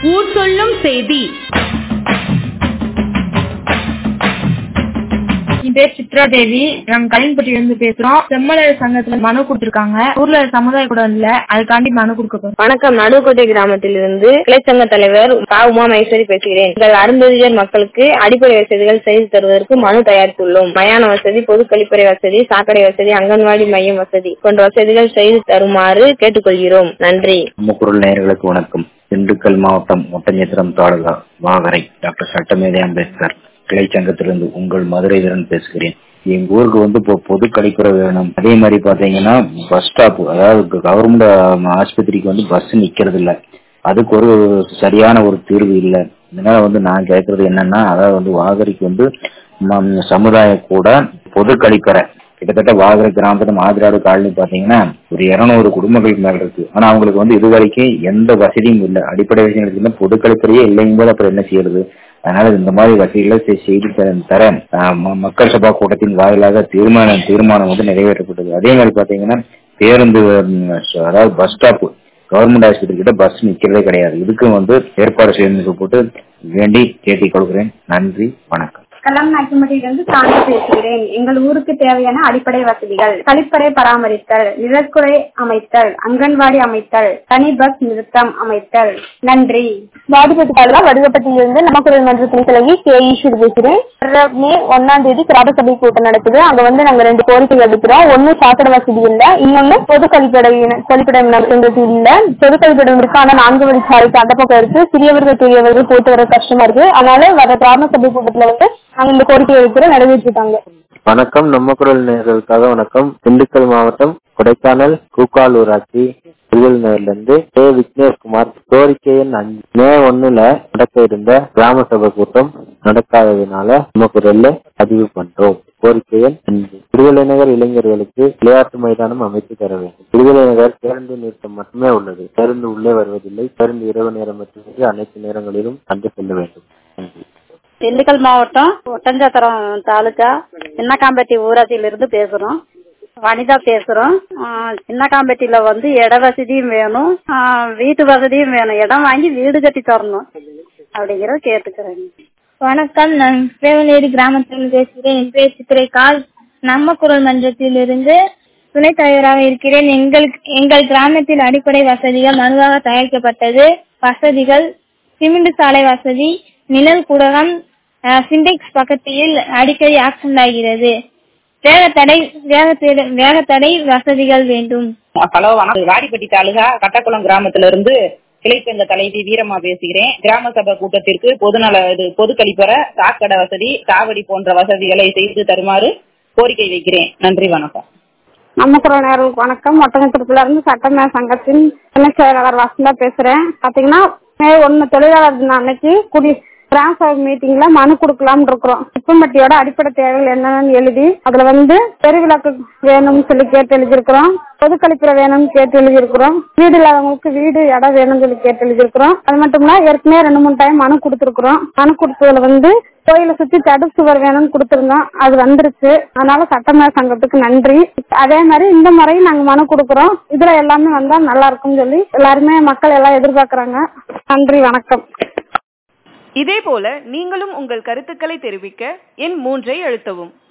ஊர் சொல்லும் செய்தி என் பேர் சித்ரா தேவி நாங்க கலின்பட்டியில இருந்து பேசுறோம் செம்மலர் சங்கத்துல மனு கொடுத்திருக்காங்க ஊர்ல சமுதாய கூட இல்ல அதுக்காண்டி மனு கொடுக்க போறோம் வணக்கம் நடுக்கோட்டை கிராமத்திலிருந்து கிளைச்சங்க தலைவர் கா உமா மகேஸ்வரி பேசுகிறேன் எங்கள் அருந்ததியர் மக்களுக்கு அடிப்படை வசதிகள் செய்து தருவதற்கு மனு தயாரித்துள்ளோம் மயான வசதி பொது கழிப்பறை வசதி சாக்கடை வசதி அங்கன்வாடி மையம் வசதி போன்ற வசதிகள் செய்து தருமாறு கேட்டுக்கொள்கிறோம் நன்றி நம்ம குரல் நேயர்களுக்கு வணக்கம் திண்டுக்கல் மாவட்டம் ஒட்டஞ்சத்திரம் தாலுகா வாகரை டாக்டர் சட்டமேதை அம்பேத்கர் கிளை சங்கத்திலிருந்து உங்கள் மதுரை வீரன் பேசுகிறேன் எங்க ஊருக்கு வந்து இப்போ பொது கழிப்பறை வேணும் அதே மாதிரி பாத்தீங்கன்னா பஸ் ஸ்டாப் அதாவது கவர்மெண்ட் ஆஸ்பத்திரிக்கு வந்து பஸ் நிக்கிறது இல்ல அதுக்கு ஒரு சரியான ஒரு தீர்வு இல்லை இதனால வந்து நான் கேட்கறது என்னன்னா அதாவது வந்து வாகரிக்கு வந்து ம- சமுதாய கூட பொது கழிப்பறை கிட்டத்தட்ட வாகரை கிராமத்துல மாதிராடு காலனி பாத்தீங்கன்னா ஒரு இருநூறு குடும்பங்களுக்கு மேல இருக்கு ஆனா அவங்களுக்கு வந்து இது வரைக்கும் எந்த வசதியும் இல்லை அடிப்படை வசதிகள் இல்லை பொது கழிப்பறையே இல்லைங்கும் போது அப்புறம் என்ன செய்யறது அதனால இந்த மாதிரி வசதிகளை செ- செய்து த- தர ஆஹ், ம- மக்கள் சபா கூட்டத்தின் வாயிலாக தீர்மானம் தீர்மானம் வந்து நிறைவேற்றப்பட்டது அதே மாதிரி பாத்தீங்கன்னா பேருந்து ம், அதாவது பஸ் ஸ்டாப் கவர்மெண்ட் ஆஸ்பத்திரி கிட்ட பஸ் நிக்கிறதே கிடையாது இதுக்கும் வந்து ஏற்பாடு செய்யணும்னு போட்டு வேண்டி கேட்டிக் கொள்கிறேன் நன்றி வணக்கம் கலாம் நாட்டுமட்டியிலிருந்து சாந்தி பேசுகிறேன் எங்கள் ஊருக்கு தேவையான அடிப்படை வசதிகள் கழிப்பறை பராமரித்தல் நிழற்குறை அமைத்தல் அங்கன்வாடி அமைத்தல் தனி பஸ் நிறுத்தம் அமைத்தல் நன்றி வாடிப்பட்டி தாலுகா வடுகப்பட்டியிலிருந்து நம்ம குரல் மன்ற துணைத்தலைவி கே ஈஸ்வர் பேசுறேன் வர்ற மே ஒன்னாம் தேதி கிராம சபை கூட்டம் நடக்குது அங்க வந்து நாங்க ரெண்டு கோரிக்கை எடுக்கிறோம் ஒண்ணு சாக்கடை வசதி இல்ல இன்னொன்னு பொது கழிப்படை கழிப்பிடம் நடத்துறது இல்ல பொது கழிப்பிடம் இருக்கு ஆனா நான்கு வழி சாலைக்கு அந்த பக்கம் இருக்கு சிறியவர்கள் பெரியவர்கள் போட்டு வர கஷ்டமா இருக்கு அதனால வர கிராம சபை கூட்டத்துல வந்து நாங்க இந்த கோரிக்கை எடுக்கிறோம் நிறைவேற்றிட்டாங்க வணக்கம் நம்ம குரல் நேயர்களுக்காக வணக்கம் திண்டுக்கல் மாவட்டம் கொடைக்கானல் கூக்கால் ஊராட்சி திருவள்ளுநர்ல இருந்து கே விக்னேஷ்குமார் கோரிக்கை எண் அஞ்சு மே ஒண்ணுல நடக்க இருந்த கிராம சபை கூட்டம் நடக்காததுனால நம்ம குரல்ல பதிவு பண்றோம் கோரிக்கை எண் அஞ்சு விடுதலை நகர் இளைஞர்களுக்கு விளையாட்டு மைதானம் அமைத்து தர வேண்டும் விடுதலை நகர் பேருந்து நிறுத்தம் மட்டுமே உள்ளது பேருந்து உள்ளே வருவதில்லை பேருந்து இரவு நேரம் மட்டுமின்றி அனைத்து நேரங்களிலும் கண்டு செல்ல வேண்டும் நன்றி திண்டுக்கல் மாவட்டம் ஒட்டஞ்சத்திரம் தாலுக்கா சின்னக்காம்பட்டி ஊராட்சியிலிருந்து பேசுறோம் வனிதா பேசுறோம் ஆஹ் சின்னக்காம்பட்டியில வந்து இட வசதியும் வேணும் ஆஹ் வீட்டு வசதியும் வேணும் இடம் வாங்கி வீடு கட்டி தரணும் அப்படிங்கிறத கேட்டுக்கிறேங்க வணக்கம் நான் சேவநேரி கிராமத்தில் பேசுகிறேன் என் பேர் சித்திரைக்கால் நம்ம குரல் மன்றத்திலிருந்து துணைத் தலைவராக இருக்கிறேன் எங்களுக்கு எங்கள் கிராமத்தில் அடிப்படை வசதிகள் மனுவாக தயாரிக்கப்பட்டது வசதிகள் சிமெண்ட் சாலை வசதி நிழல் குடகம் அஹ், சிண்டெக்ஸ் பக்கத்தில் அடிக்கடி ஆக்சிடென்ட் ஆகிறது வேகத்தடை வேகத்தடை வேகத்தடை வசதிகள் வேண்டும் ஹலோ வணக்கம் வாடிப்பட்டி தாலுகா கட்டக்குளம் கிராமத்துல இருந்து கிளைச்சங்க தலைவி வீரம்மா பேசுகிறேன் கிராம சபை கூட்டத்திற்கு பொதுநல இது பொது கழிப்பறை சாக்கடை வசதி சாவடி போன்ற வசதிகளை செய்து தருமாறு கோரிக்கை வைக்கிறேன் நன்றி வணக்கம் நம்ம குரல் நேர்களுக்கு வணக்கம் ஒட்டனத்திரத்துல இருந்து சட்டமேல சங்கத்தின் துணை செயலாளர் வசந்தா பேசுறேன் பாத்தீங்கன்னா மே ஒண்ணு தொழிலாளர் தினம் அன்னைக்கு குடி கிராம சபை மீட்டிங்ல மனு கொடுக்கலாம்னு இருக்கிறோம் குப்பம்பட்டியோட அடிப்படை தேவைகள் என்னென்னு எழுதி அதுல வந்து தெருவிளக்கு வேணும்னு சொல்லி கேட்டு எழுதியிருக்கிறோம் பொது கழிப்பறை வேணும்னு கேட்டு எழுதியிருக்கிறோம் வீடு இல்லாதவங்களுக்கு வீடு இடம் வேணும்னு சொல்லி கேட்டு எழுதியிருக்கிறோம் அது மட்டும் இல்ல ஏற்கனவே ரெண்டு மூணு டைம் மனு கொடுத்துருக்குறோம் மனு கொடுத்ததுல வந்து கோயிலை சுத்தி தடுப்பு சுவர் வேணும்னு கொடுத்திருந்தோம் அது வந்துருச்சு அதனால சட்டமேல சங்கத்துக்கு நன்றி அதே மாதிரி இந்த முறையும் நாங்க மனு கொடுக்குறோம் இதுல எல்லாமே வந்தா நல்லா இருக்கும்னு சொல்லி எல்லாருமே மக்கள் எல்லாம் எதிர்பார்க்கறாங்க நன்றி வணக்கம் இதேபோல நீங்களும் உங்கள் கருத்துக்களை தெரிவிக்க எண் மூன்றை அழுத்தவும்